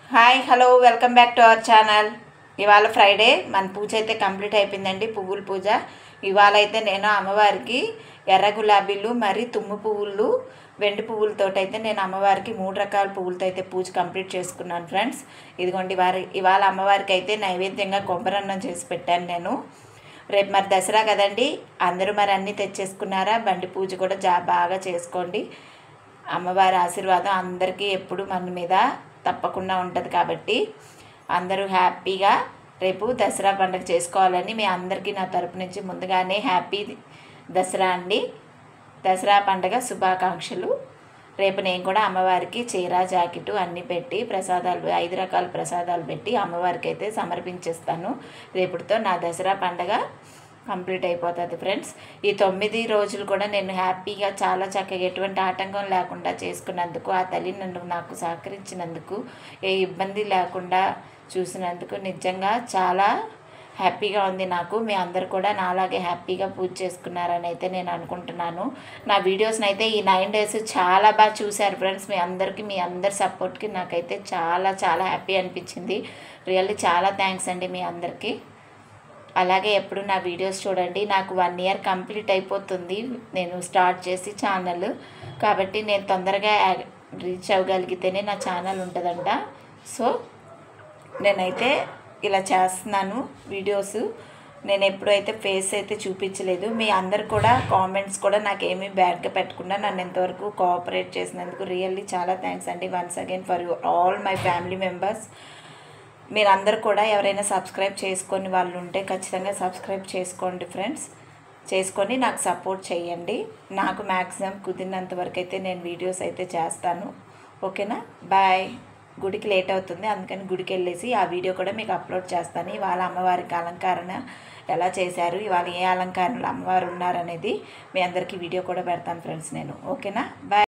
hi hello welcome back to our channel ఇవాళ Friday మన పూజ అయితే కంప్లీట్ అయిపోయిందండి పువ్వుల పూజ ఇవాళ అయితే నేను అమ్మవారికి ఎర్ర గులాబీలు మరి తుమ్ము పువ్వులు వెండి పువ్వులతో అయితే నేను అమ్మవారికి మూడు రకాల పువ్వులతో అయితే పూజ కంప్లీట్ చేసుకున్నాను ఫ్రెండ్స్ ఇదిగోండి వారి ఇవాళ అమ్మవారికి అయితే నైవేద్యంగా కొబ్బరన్నం చేసి పెట్టాను నేను రేపు మరి దసరా కదండి అందరూ మరి అన్నీ తెచ్చేసుకున్నారా బండి పూజ కూడా జా బాగా చేసుకోండి అమ్మవారి ఆశీర్వాదం అందరికీ ఎప్పుడు మన మీద తప్పకుండా ఉంటుంది కాబట్టి అందరూ హ్యాపీగా రేపు దసరా పండుగ చేసుకోవాలని మీ అందరికీ నా తరపు నుంచి ముందుగానే హ్యాపీ దసరా అండి దసరా పండుగ శుభాకాంక్షలు రేపు నేను కూడా అమ్మవారికి చీర జాకెట్ అన్నీ పెట్టి ప్రసాదాలు ఐదు రకాల ప్రసాదాలు పెట్టి అమ్మవారికి అయితే సమర్పించేస్తాను రేపుటితో నా దసరా పండగ కంప్లీట్ అయిపోతుంది ఫ్రెండ్స్ ఈ తొమ్మిది రోజులు కూడా నేను హ్యాపీగా చాలా చక్కగా ఎటువంటి ఆటంకం లేకుండా చేసుకున్నందుకు ఆ తల్లి నన్ను నాకు సహకరించినందుకు ఏ ఇబ్బంది లేకుండా చూసినందుకు నిజంగా చాలా హ్యాపీగా ఉంది నాకు మీ అందరు కూడా నాలాగే హ్యాపీగా పూజ చేసుకున్నారని అయితే నేను అనుకుంటున్నాను నా వీడియోస్ని అయితే ఈ నైన్ డేస్ చాలా బాగా చూశారు ఫ్రెండ్స్ మీ అందరికీ మీ అందరి సపోర్ట్కి నాకైతే చాలా చాలా హ్యాపీ అనిపించింది రియల్లీ చాలా థ్యాంక్స్ అండి మీ అందరికీ అలాగే ఎప్పుడు నా వీడియోస్ చూడండి నాకు వన్ ఇయర్ కంప్లీట్ అయిపోతుంది నేను స్టార్ట్ చేసి ఛానల్ కాబట్టి నేను తొందరగా రీచ్ అవ్వగలిగితేనే నా ఛానల్ ఉంటుందంట సో నేనైతే ఇలా చేస్తున్నాను వీడియోస్ నేను ఎప్పుడైతే ఫేస్ అయితే చూపించలేదు మీ అందరు కూడా కామెంట్స్ కూడా నాకు ఏమీ బ్యాడ్గా పెట్టకుండా నన్ను ఎంతవరకు కోఆపరేట్ చేసినందుకు రియల్లీ చాలా థ్యాంక్స్ అండి once again for you all my family members మీరందరూ కూడా ఎవరైనా సబ్స్క్రైబ్ చేసుకొని వాళ్ళు ఉంటే ఖచ్చితంగా సబ్స్క్రైబ్ చేసుకోండి ఫ్రెండ్స్ చేసుకొని నాకు సపోర్ట్ చేయండి నాకు మ్యాక్సిమం కుదిరినంత వరకు అయితే నేను వీడియోస్ అయితే చేస్తాను ఓకేనా బాయ్ గుడికి లేట్ అవుతుంది అందుకని గుడికి వెళ్ళేసి ఆ వీడియో కూడా మీకు అప్లోడ్ చేస్తాను ఇవాళ అమ్మవారికి అలంకరణ ఎలా చేశారు ఇవాళ ఏ అలంకరణలు అమ్మవారు ఉన్నారనేది మీ అందరికీ వీడియో కూడా పెడతాను ఫ్రెండ్స్ నేను ఓకేనా బాయ్